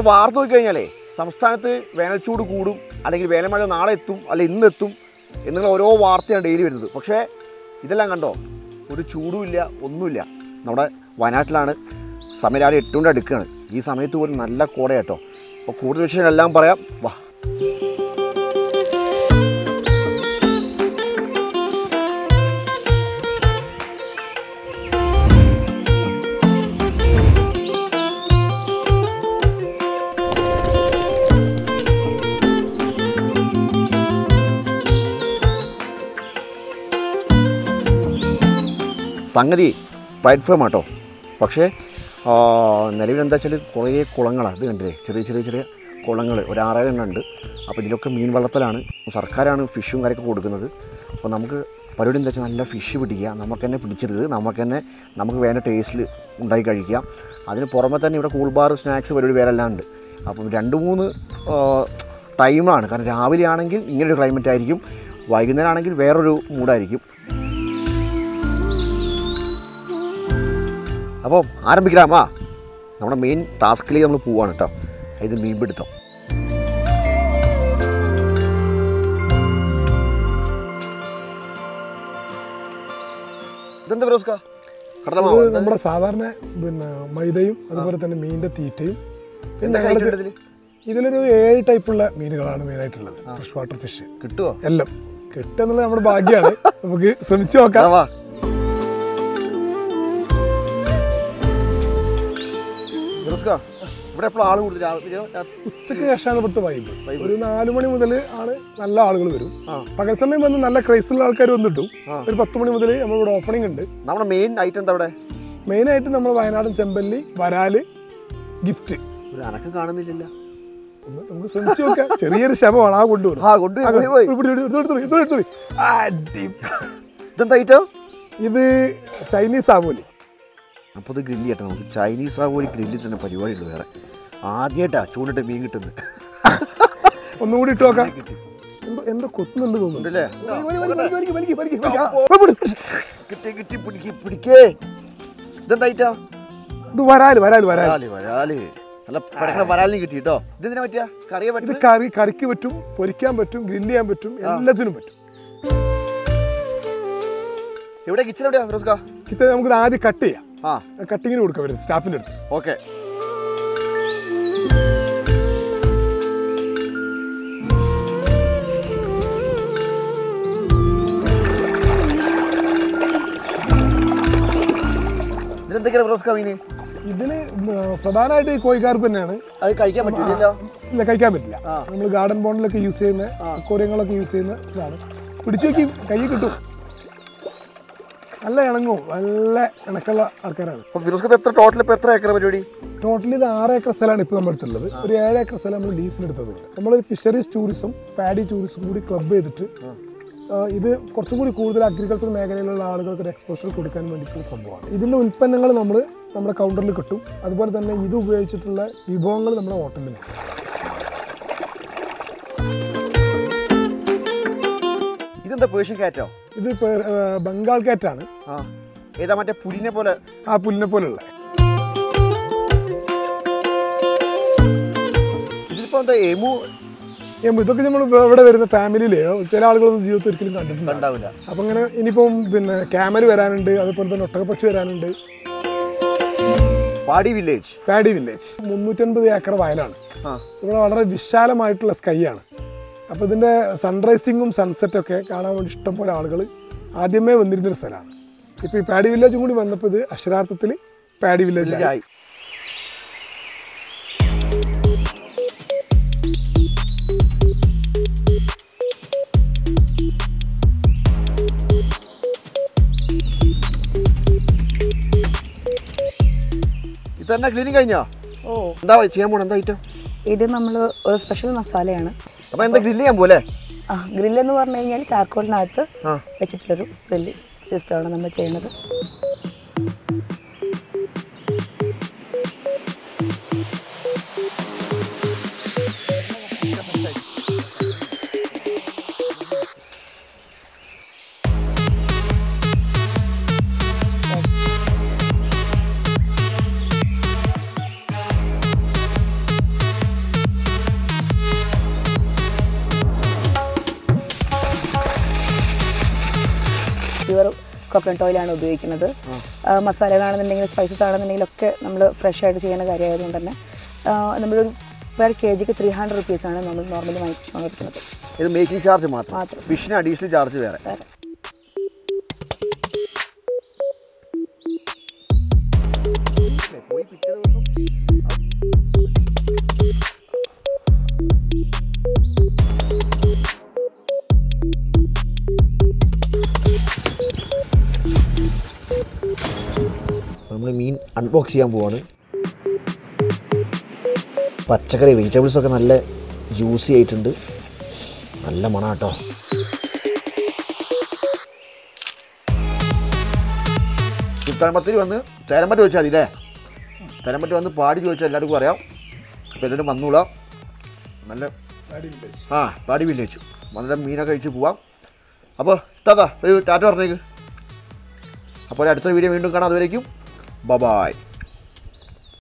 നമ്മൾ വാർത്ത നോക്കി കഴിഞ്ഞാലേ സംസ്ഥാനത്ത് വേനൽച്ചൂട് കൂടും അല്ലെങ്കിൽ വേനൽമഴ നാളെ എത്തും അല്ലെ ഇന്ന് എത്തും എന്നുള്ള ഓരോ വാർത്തയാണ് ഡെയിലി വരുന്നത് പക്ഷേ ഇതെല്ലാം കണ്ടോ ഒരു ചൂടുമില്ല ഒന്നുമില്ല നമ്മുടെ വയനാട്ടിലാണ് സമയം രാവിലെ എട്ടുകൊണ്ട് അടുക്കുകയാണ് ഈ സമയത്ത് പോലും നല്ല കോടയാട്ടോ അപ്പോൾ കൂടുതൽ വിഷയം എല്ലാം പറയാം വാ സംഗതി പ്രൈഡ് ഫേം ആട്ടോ പക്ഷേ ആ, നിലവിൽ എന്താ വെച്ചാൽ കുറേ കുളങ്ങളാണ് ഇത് കണ്ടില്ലേ ചെറിയ ചെറിയ ചെറിയ കുളങ്ങൾ ഒരു ആറേഴ് എണ്ണം ഉണ്ട് അപ്പോൾ ഇതിലൊക്കെ മീൻ വളർത്തലാണ് സർക്കാരാണ് ഫിഷും കാര്യമൊക്കെ കൊടുക്കുന്നത് അപ്പോൾ നമുക്ക് പരിപാടി എന്താ വെച്ചാൽ നല്ല ഫിഷ് പിടിക്കുക നമുക്ക് തന്നെ പിടിച്ചെടുത്ത് നമുക്ക് തന്നെ നമുക്ക് വേണ്ട ടേസ്റ്റിൽ ഉണ്ടാക്കി കഴിക്കാം അതിന് പുറമെ തന്നെ ഇവിടെ കൂൾ ബാർ സ്നാക്സ് പരിപാടി വേറെ എല്ലാം ഉണ്ട് അപ്പം രണ്ട് മൂന്ന് ആ, ടൈമാണ് കാരണം രാവിലെ ആണെങ്കിൽ ഇങ്ങനൊരു ക്ലൈമറ്റ് ആയിരിക്കും വൈകുന്നേരം ആണെങ്കിൽ വേറൊരു മൂഡായിരിക്കും അപ്പോൾ ആരംഭിക്കലാമാ നമ്മുടെ മെയിൻ ടാസ്കിലേക്ക് നമ്മൾ പോവാണ് കേട്ടോ ഇത് മീൻ പിടുത്തം ഇതെന്താ ഫിറോസ്ക ഇത് കടലമാവ് നമ്മുടെ സാധാരണ പിന്നെ മൈദയും അതുപോലെ തന്നെ മീനിന്റെ തീറ്റയും പിന്നെ എന്താ ഞങ്ങളത് കഴിക്കേണ്ടത് ഇതില്? ഇതിലൊരു ഏഴ് ടൈപ്പുള്ള മീനുകളാണ് മെയിനായിട്ടുള്ളത് ഫ്രഷ് വാട്ടർ ഫിഷ് കിട്ടുമോ എല്ലാം കിട്ടുക എന്നുള്ളത് നമ്മുടെ ഭാഗ്യമാണ് നമുക്ക് ശ്രമിച്ചു നോക്കാം വാ ഫിറോസ്ക ഇവിടെ എപ്പോഴും ആള് കൂടുതൽ രാവിലെ രാത്രി? ഉച്ചക്ക് ശേഷമാണ് ഇവിടുത്തെ വൈബ് Vibe. ഒരു നാലു മണി മുതൽ ആണ് നല്ല ആളുകൾ വരും ആ. പകൽ സമയം വന്ന് നല്ല ക്രൈസുള്ള ആൾക്കാർ വന്നിട്ടും ആ. ഒരു പത്ത് മണി മുതൽ നമ്മളിവിടെ ഓപ്പണിംഗ് ഉണ്ട് നമ്മുടെ മെയിൻ ഐറ്റം എന്താ ഇവിടെ മെയിനായിട്ട് നമ്മൾ വയനാടൻ ചെമ്പല്ലി വരാല് ഗിഫ്റ്റ് ഒരു അനക്കം കാണുന്നില്ലല്ലോ ഒന്ന് നമുക്ക് ശ്രമിച്ചു നോക്കാം ചെറിയൊരു ശവമാണ് ആ കൊണ്ടുവരും ആ കൊണ്ടുപോയി പോയി ഇതെന്താ ഐറ്റം ഇത് ചൈനീസ് ആവോലി അപ്പോൾ ഇത് ഗ്രില്ല് ചെയ്യട്ടെ നമുക്ക് ചൈനീസ് ആവുമ്പോൾ ഗ്രില്ലിൽ തന്നെ പരിപാടിയുള്ളൂ വേറെ ആദ്യമായിട്ടാ ചൂണ്ടിട്ട് മീൻ കിട്ടുന്നത് ഒന്നുകൂടി ഇട്ട് നോക്കാം എന്തോ എന്തോ കൊത്തുന്നുണ്ട് തോന്നുന്നു ഉണ്ടല്ലേ വലിക്ക്, വലിക്ക്, വലിക്ക്, വലിക്ക്, വലിക്ക്. ആ, പിടി, പിടി. കിട്ടി കിട്ടി പിടിക്ക് പിടിക്കേ ഇതെന്താ ഐറ്റാ ഇത് വരാല് വരാല് വരാല് വരാല് വരാല് നല്ല പടക്കണ വരാലിന് കിട്ടി കേട്ടോ ഇതെന്തിനാ പറ്റിയ കറിയെ ഇത് പറ്റും കറി കറിക്ക് പറ്റും പൊരിക്കാൻ പറ്റും ഗ്രില്ല് ചെയ്യാൻ പറ്റും എല്ലാത്തിനും പറ്റും എവിടെ കിച്ചൺ എവിടെയാ ഫിറോസ്ക ഇത് നമുക്ക് ആദ്യം കട്ട് ചെയ്യാം ആ കട്ടിങ്ങിന് കൊടുക്കാം വരുന്നത് സ്റ്റാഫിൻ്റെ അടുത്ത് ഓക്കെ ഇതിലെന്തൊക്കെയാണ് ഫിറോസ്ക മീന് ഇതിന് പ്രധാനമായിട്ട് ഈ കോഴിക്കാർപ്പ് തന്നെയാണ് അത് കഴിക്കാൻ പറ്റില്ലല്ലോ ഇല്ല കഴിക്കാൻ പറ്റില്ല ആ. നമ്മൾ ഗാർഡൻ ബോണ്ടിലൊക്കെ യൂസ് ചെയ്യുന്ന അക്വോറിയങ്ങളൊക്കെ യൂസ് ചെയ്യുന്ന ഇതാണ് പിടിച്ചു നോക്കി കൈ കിട്ടും നല്ല ഇണങ്ങും നല്ല ഇണക്കുള്ള ആൾക്കാരാണ് അപ്പൊ ഫിറോസ്ക എത്ര ടോട്ടൽ ഇപ്പൊ എത്ര ഏക്കർ പരിപാടി ടോട്ടലി ഇത് ആറ് ഏക്കർ സ്ഥലമാണ് ഇപ്പോൾ നമ്മുടെ അടുത്തുള്ളത് ഒരു ഏഴ് ഏക്കർ സ്ഥലം നമ്മൾ ലീസിന് എടുത്തതുണ്ട് നമ്മളൊരു ഫിഷറീസ് ടൂറിസം പാഡി ടൂറിസം കൂടി ക്ലബ് ചെയ്തിട്ട് ആ, ഇത് കുറച്ചും കൂടി കൂടുതൽ അഗ്രികൾച്ചർ മേഖലയിലുള്ള ആളുകൾക്ക് ഒരു എക്സ്പോഷർ കൊടുക്കാൻ വേണ്ടിയിട്ടുള്ള സംഭവമാണ് ഇതിൻ്റെ ഉൽപ്പന്നങ്ങൾ നമ്മൾ നമ്മുടെ കൗണ്ടറിൽ കിട്ടും അതുപോലെ തന്നെ ഇത് ഉപയോഗിച്ചിട്ടുള്ള വിഭവങ്ങൾ നമ്മുടെ ഹോട്ടലിൽ കിട്ടും ഇതെന്താ പേർഷ്യൻ കാറ്റോ ഇത് പേ- ആ, ബംഗാൾ കാറ്റാണ് ആ ഏതാ മറ്റേ പുലിനെ പോലെ ആ പുല്ലിനെ പോലുള്ള ഇതിലിപ്പോ എന്താ എമു ഏം, ഇതൊക്കെ നമ്മൾ ഇവിടെ വരുന്ന ഫാമിലിയിൽ ചില ആളുകളൊന്നും ജീവിതത്തിൽ ഒരിക്കലും കണ്ടിട്ടുണ്ട് ഉണ്ടാവില്ല അപ്പം ഇങ്ങനെ ഇനിയിപ്പം പിന്നെ ക്യാമൽ വരാനുണ്ട് അതുപോലെ തന്നെ ഒട്ടകപ്പക്ഷി വരാനുണ്ട് പാടി വില്ലേജ് പാഡി വില്ലേജ് മുന്നൂറ്റൻപത് ഏക്കർ വയലാണ് ആ ഇവിടെ വളരെ വിശാലമായിട്ടുള്ള സ്കൈ ആണ് അപ്പോൾ ഇതിൻ്റെ സൺറൈസിങ്ങും സൺസെറ്റൊക്കെ കാണാൻ വേണ്ടി ഇഷ്ടംപോലെ ആളുകൾ ആദ്യമേ വന്നിരുന്നൊരു സ്ഥലമാണ് ഇപ്പോൾ ഈ പാഡി വില്ലേജും കൂടി വന്നപ്പോൾ ഇത് അക്ഷരാർത്ഥത്തിൽ പാഡി വില്ലേജ് ആയി ആയി ഇതന്നെ ക്ലീനിങ് കഴിഞ്ഞോ ഓ എന്താ ചെയ്യാൻ പോണ എന്താ ഐറ്റം ഇത് നമ്മൾ ഒരു സ്പെഷ്യൽ മസാലയാണ് അപ്പൊ എന്താ ഗ്രില്ല് ചെയ്യാൻ പോലെ ആ ഗ്രില്ലെന്ന് പറഞ്ഞു കഴിഞ്ഞാൽ ചാർക്കോളിനകത്ത് ആ വെച്ചിട്ടൊരു ഗ്രില്ല് സിസ്റ്റമാണ് നമ്മൾ ചെയ്യുന്നത് പ്യുവർ കോക്കനട്ട് ഓയിലാണ് ഉപയോഗിക്കുന്നത് ആ, മസാലകളാണെന്നുണ്ടെങ്കിൽ സ്പൈസസ് ആണെന്നുണ്ടെങ്കിൽ ഒക്കെ നമ്മൾ ഫ്രഷ് ആയിട്ട് ചെയ്യുന്ന കാര്യമായതുകൊണ്ട് തന്നെ ആ, നമ്മളൊരു പെർ കെ ജിക്ക് ത്രീ ഹൺഡ്രഡ് റുപ്പീസാണ് നമ്മൾ നോർമലി വാങ്ങിച്ചുകൊണ്ടിരിക്കുന്നത് ഇത് മേക്കിംഗ് ചാർജ് മാത്രം മാത്രം. ഫിഷിന് അഡീഷണൽ ചാർജ് വേറെ വേറെ. പോയി പിറ്റേ ദിവസം നമ്മൾ മീൻ അൺബോക്സ് ചെയ്യാൻ പോവാണ് പച്ചക്കറി വെജിറ്റബിൾസ് ഒക്കെ നല്ല ജ്യൂസി ആയിട്ടുണ്ട് നല്ല മണം കേട്ടോ സുൽത്താൻപത്തിൽ വന്ന് തേരമ്പറ്റ് ചോദിച്ചാൽ മതി അല്ലേ തേരമ്പറ്റ് വന്ന് പാടി ചോദിച്ചാൽ എല്ലാവർക്കും അറിയാം അപ്പോൾ എല്ലാവരും വന്നോളാം നല്ല ആ പാടി വില്ലേച്ചു നല്ല മീനൊക്കെ കഴിച്ച് പോവാം അപ്പോൾ താത്താ ഒരു ടാറ്റ പറഞ്ഞേക്ക് അപ്പോൾ അടുത്ത വീഡിയോ വീണ്ടും കാണാം അതുവരേക്കും ബബായ്